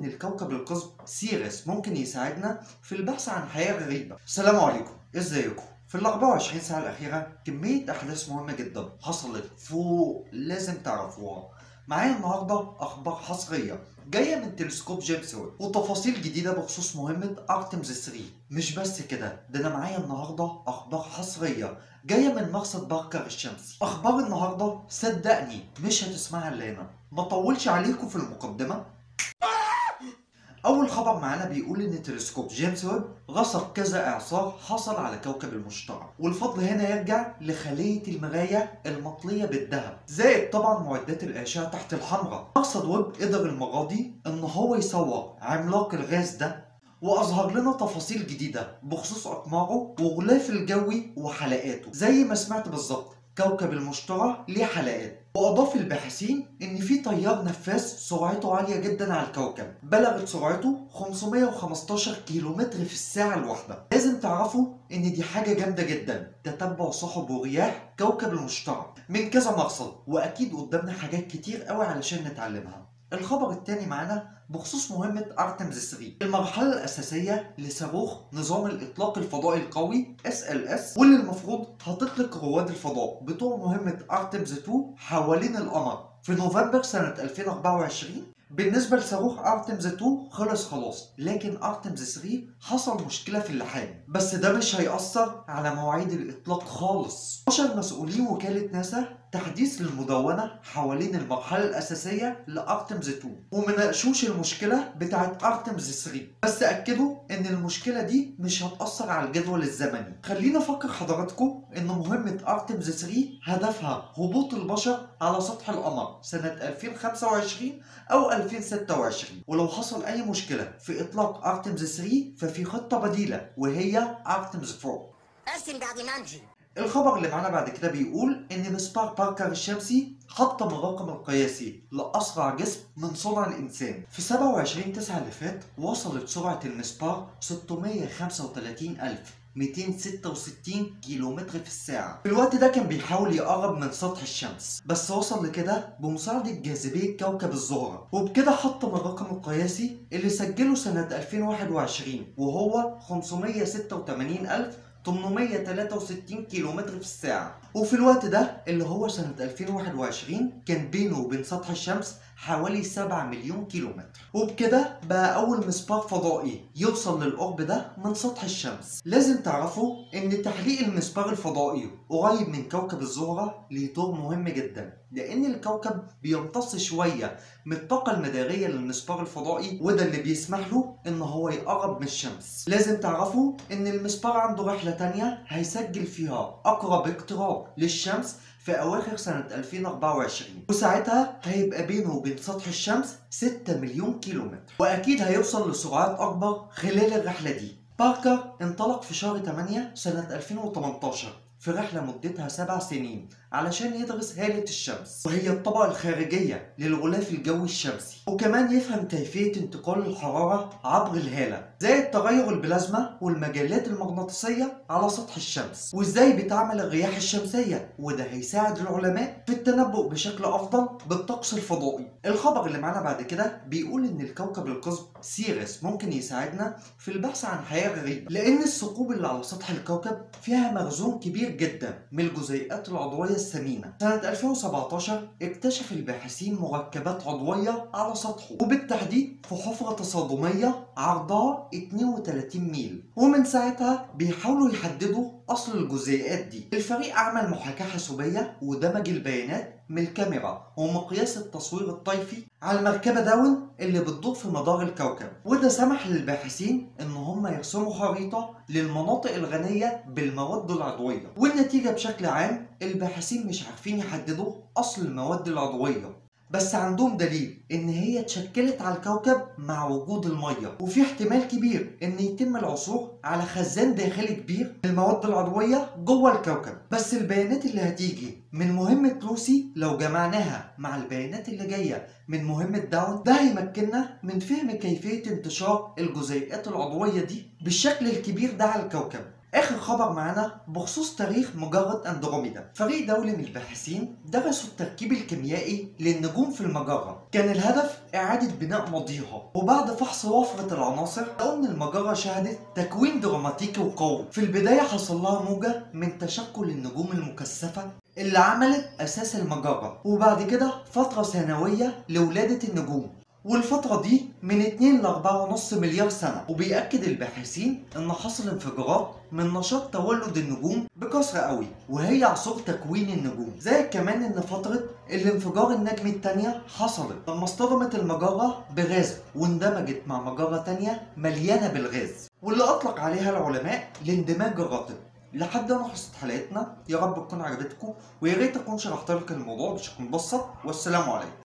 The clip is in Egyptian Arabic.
إن الكوكب القزم سيريس ممكن يساعدنا في البحث عن حياة غريبة السلام عليكم ازيكم في ال 24 ساعة الأخيرة كمية أحداث مهمة جدا حصلت فوق لازم تعرفوها معايا النهاردة أخبار حصرية جاية من تلسكوب جيمس ويب وتفاصيل جديدة بخصوص مهمة أرتمز 3 مش بس كده ده أنا معايا النهاردة أخبار حصرية جاية من مقصد باركر الشمسي أخبار النهاردة صدقني مش هتسمعها إلا هنا ما طولش عليكم في المقدمة أول خبر معانا بيقول إن تلسكوب جيمس ويب رصد كذا إعصار حصل على كوكب المشتري، والفضل هنا يرجع لخلية المراية المطلية بالذهب، زائد طبعا معدات الأشعة تحت الحمراء. مقصد ويب قدر المرة دي إن هو يصور عملاق الغاز ده وأظهر لنا تفاصيل جديدة بخصوص أقماره وغلاف الجوي وحلقاته، زي ما سمعت بالظبط كوكب المشتري ليه حلقات وأضاف الباحثين إن في تيار نفاث سرعته عالية جدا على الكوكب بلغت سرعته 515 كيلومتر في الساعة الواحدة لازم تعرفوا إن دي حاجة جامدة جدا تتبع سحب ورياح كوكب المشتري من كذا مقصد وأكيد قدامنا حاجات كتير قوي علشان نتعلمها الخبر التاني معانا بخصوص مهمة أرتمز 3 المرحلة الأساسية لصاروخ نظام الإطلاق الفضائي القوي SLS واللي المفروض هتطلق رواد الفضاء بتوع مهمة أرتمز 2 حوالين القمر في نوفمبر سنة 2024 بالنسبة لصاروخ ارتمز 2 خلص خلاص لكن ارتمز 3 حصل مشكلة في اللحام بس ده مش هيأثر على مواعيد الإطلاق خالص نشر مسؤولين وكالة ناسا تحديث للمدونة حوالين المرحلة الأساسية لأرتمز 2 ومناقشوش المشكلة بتاعت أرتمز 3 بس أكدوا إن المشكلة دي مش هتأثر على الجدول الزمني خلينا أفكر حضراتكم إن مهمة أرتمز 3 هدفها هبوط البشر على سطح القمر سنة 2025 أو 2026 ولو حصل أي مشكلة في إطلاق أرتمز 3 ففي خطة بديلة وهي أرتمز 4 ارسم بعد ما امشي الخبر اللي معانا بعد كده بيقول ان مسبار باركر الشمسي حطم الرقم القياسي لاسرع جسم من صنع الانسان في 27 9 اللي فات وصلت سرعه المسبار 635266 كيلومتر في الساعة في الوقت ده كان بيحاول يقرب من سطح الشمس بس وصل لكده بمساعدة جاذبية كوكب الزهرة وبكده حطم الرقم القياسي اللي سجله سنة 2021 وهو 586000 863 كيلومتر في الساعة وفي الوقت ده اللي هو سنة 2021 كان بينه وبين سطح الشمس حوالي 7 مليون كيلومتر وبكده بقى أول مسبار فضائي يوصل للقرب ده من سطح الشمس لازم تعرفوا إن تحليق المسبار الفضائي قريب من كوكب الزهرة ليه دور مهم جدا لأن الكوكب بيمتص شوية من الطاقة المدارية للمسبار الفضائي وده اللي بيسمح له إن هو يقرب من الشمس لازم تعرفوا إن المسبار عنده رحلة تانية هيسجل فيها أقرب اقتراب للشمس في أواخر سنة 2024 وساعتها هيبقى بينه وبين سطح الشمس 6 مليون كيلومتر وأكيد هيوصل لسرعات أكبر خلال الرحلة دي باركر انطلق في شهر 8 سنة 2018 في رحلة مدتها سبع سنين علشان يدرس هالة الشمس وهي الطبقة الخارجية للغلاف الجوي الشمسي وكمان يفهم كيفية انتقال الحرارة عبر الهالة زائد تغير البلازما والمجالات المغناطيسية على سطح الشمس وازاي بتعمل الرياح الشمسية وده هيساعد العلماء في التنبؤ بشكل أفضل بالطقس الفضائي الخبر اللي معانا بعد كده بيقول إن الكوكب القزم سيريس ممكن يساعدنا في البحث عن حياة غريبة لأن الثقوب اللي على سطح الكوكب فيها مخزون كبير جدا من الجزيئات العضوية الثمينة سنة 2017 اكتشف الباحثين مركبات عضوية على سطحه وبالتحديد في حفرة تصادمية عرضها 32 ميل ومن ساعتها بيحاولوا يحددوا أصل الجزيئات دي الفريق عمل محاكاة حاسوبية ودمج البيانات من الكاميرا ومقياس التصوير الطيفي على المركبة داون اللي بتدور في مدار الكوكب وده سمح للباحثين ان هم يرسموا خريطة للمناطق الغنية بالمواد العضوية والنتيجة بشكل عام الباحثين مش عارفين يحددوا اصل المواد العضوية بس عندهم دليل ان هي اتشكلت على الكوكب مع وجود الميه وفي احتمال كبير ان يتم العثور على خزان داخلي كبير من المواد العضويه جوه الكوكب بس البيانات اللي هتيجي من مهمة لوسي لو جمعناها مع البيانات اللي جاية من مهمة داون ده هيمكننا من فهم كيفية انتشار الجزيئات العضوية دي بالشكل الكبير ده على الكوكب اخر خبر معانا بخصوص تاريخ مجرة اندروميدا فريق دولي من الباحثين درسوا التركيب الكيميائي للنجوم في المجرة كان الهدف اعادة بناء ماضيها وبعد فحص وفرة العناصر لقوا ان المجرة شهدت تكوين دراماتيكي وقوي في البداية حصل لها موجة من تشكل النجوم المكثفة اللي عملت اساس المجرة وبعد كده فترة ثانوية لولادة النجوم والفترة دي من 2 ل 4.5 مليار سنة وبيأكد الباحثين إن حصل انفجارات من نشاط تولد النجوم بكثرة قوي وهي عصور تكوين النجوم زي كمان إن فترة الانفجار النجمي التانية حصلت لما اصطدمت المجرة بغاز واندمجت مع مجرة تانية مليانة بالغاز واللي أطلق عليها العلماء الاندماج الرطب لحد هنا خلصت حلقتنا يا رب تكون عجبتكم ويا ريت اكون شرحت لك الموضوع بشكل مبسط والسلام عليكم